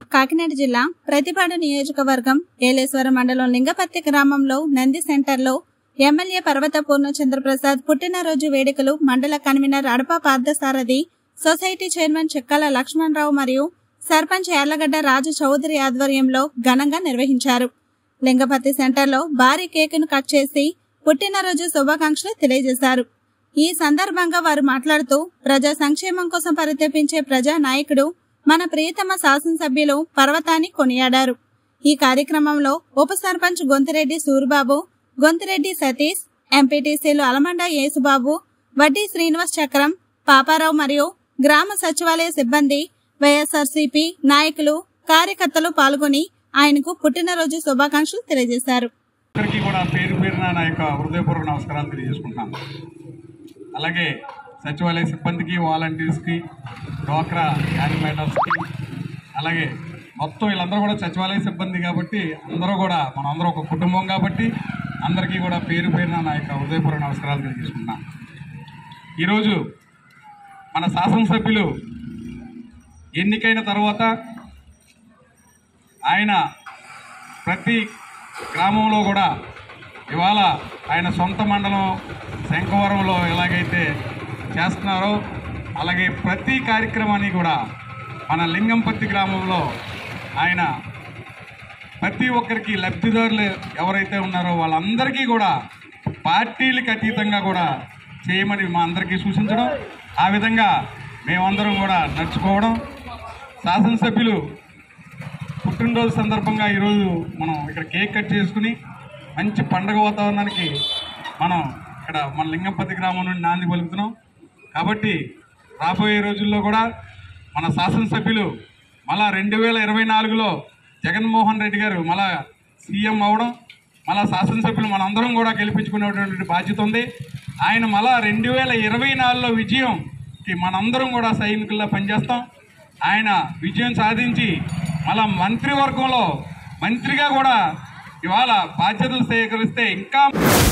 కాకినాడ జిల్లా ప్రతిపాడు నియోజకవర్గం ఏలేశ్వరం మండలం లింగపత్తి గ్రామంలో నంది సెంటర్లో ఎమ్మెల్యే పర్వత పూర్ణచంద్రప్రసాద్ పుట్టినరోజు వేడుకలు మండల convener Adapa Parthasarathi society chairman Chekkala Lakshmanarao మరియు సర్పంచ్ యార్లగడ్డ రాజు చౌదరి ఆధ్వర్యంలో ఘనంగా నిర్వహించారు లింగపత్తి సెంటర్లో భారీ కేకును కట్ చేసి పుట్టినరోజు శుభాకాంక్షలు తెలియజేశారు ఈ సందర్భంగా వారు మాట్లాడుతూ ప్రజా సంక్షేమం కోసం పరితపించే ప్రజా నాయకుడు మన ప్రియతమ శాసనసభ్యులు పర్వతాన్ని కొనియాడారు ఈ కార్యక్రమంలో ఉప సర్పంచ్ గొంతిరెడ్డి సూరిబాబు గొంతిరెడ్డి సతీష్ ఎంపీటీసీలు అలమండ యేసుబాబు వడ్డీ శ్రీనివాస్ చక్రం పాపారావు మరియు గ్రామ సచివాలయ సిబ్బంది వైఎస్ఆర్సీపీ నాయకులు కార్యకర్తలు పాల్గొని ఆయనకు పుట్టినరోజు శుభాకాంక్షలు తెలియజేశారు అందరికీ కూడా పేరు పేరున నా యొక్క హృదయపూర్వక నమస్కారాలు తెలియజేసుకుంటున్నాను అలాగే సచివాలయ సిబ్బందికి వాలంటీర్స్కి డ్వాక్రా యానిమేటర్స్కి అలాగే మొత్తం వీళ్ళందరూ కూడా సచివాలయ సిబ్బంది కాబట్టి అందరూ కూడా మనందరూ ఒక కుటుంబం కాబట్టి అందరికీ కూడా పేరు పేరున నా యొక్క హృదయపూర్వక నమస్కారాలు తెలియజేసుకుంటున్నాను ఈరోజు మన శాసనసభ్యులు ఎన్నికైన తర్వాత ఆయన ప్రతి గ్రామంలో కూడా ఇవాళ ఆయన సొంత మండలం శంఖవరంలో ఎలాగైతే చేస్తున్నారో అలాగే ప్రతి కార్యక్రమాన్ని కూడా మన లింగంపత్తి గ్రామంలో ఆయన ప్రతి ఒక్కరికి లబ్ధిదారులు ఎవరైతే ఉన్నారో వాళ్ళందరికీ కూడా పార్టీలకు అతీతంగా కూడా చేయమని మా అందరికీ సూచించడం ఆ విధంగా మేమందరం కూడా నడుచుకోవడం శాసనసభ్యులు పుట్టినరోజు సందర్భంగా ఈరోజు మనం ఇక్కడ కేక్ కట్ చేసుకుని మంచి పండగ వాతావరణానికి మనం ఇక్కడ మన లింగంపతి గ్రామం నుండి నాంది పలుకుతున్నాం కాబట్టి రాబోయే రోజుల్లో కూడా మన శాసనసభ్యులు మళ్ళా రెండు వేల ఇరవై నాలుగులో జగన్మోహన్ రెడ్డి గారు మళ్ళా సీఎం అవడం మళ్ళా శాసనసభ్యులు మనందరం కూడా గెలిపించుకునేటువంటి బాధ్యత ఉంది ఆయన మళ్ళా రెండు వేల ఇరవై నాలుగులో విజయంకి మనందరం కూడా సైనికుల్లా పనిచేస్తాం ఆయన విజయం సాధించి మళ్ళా మంత్రివర్గంలో మంత్రిగా కూడా ఇవాళ బాధ్యతలు స్వీకరిస్తే ఇంకా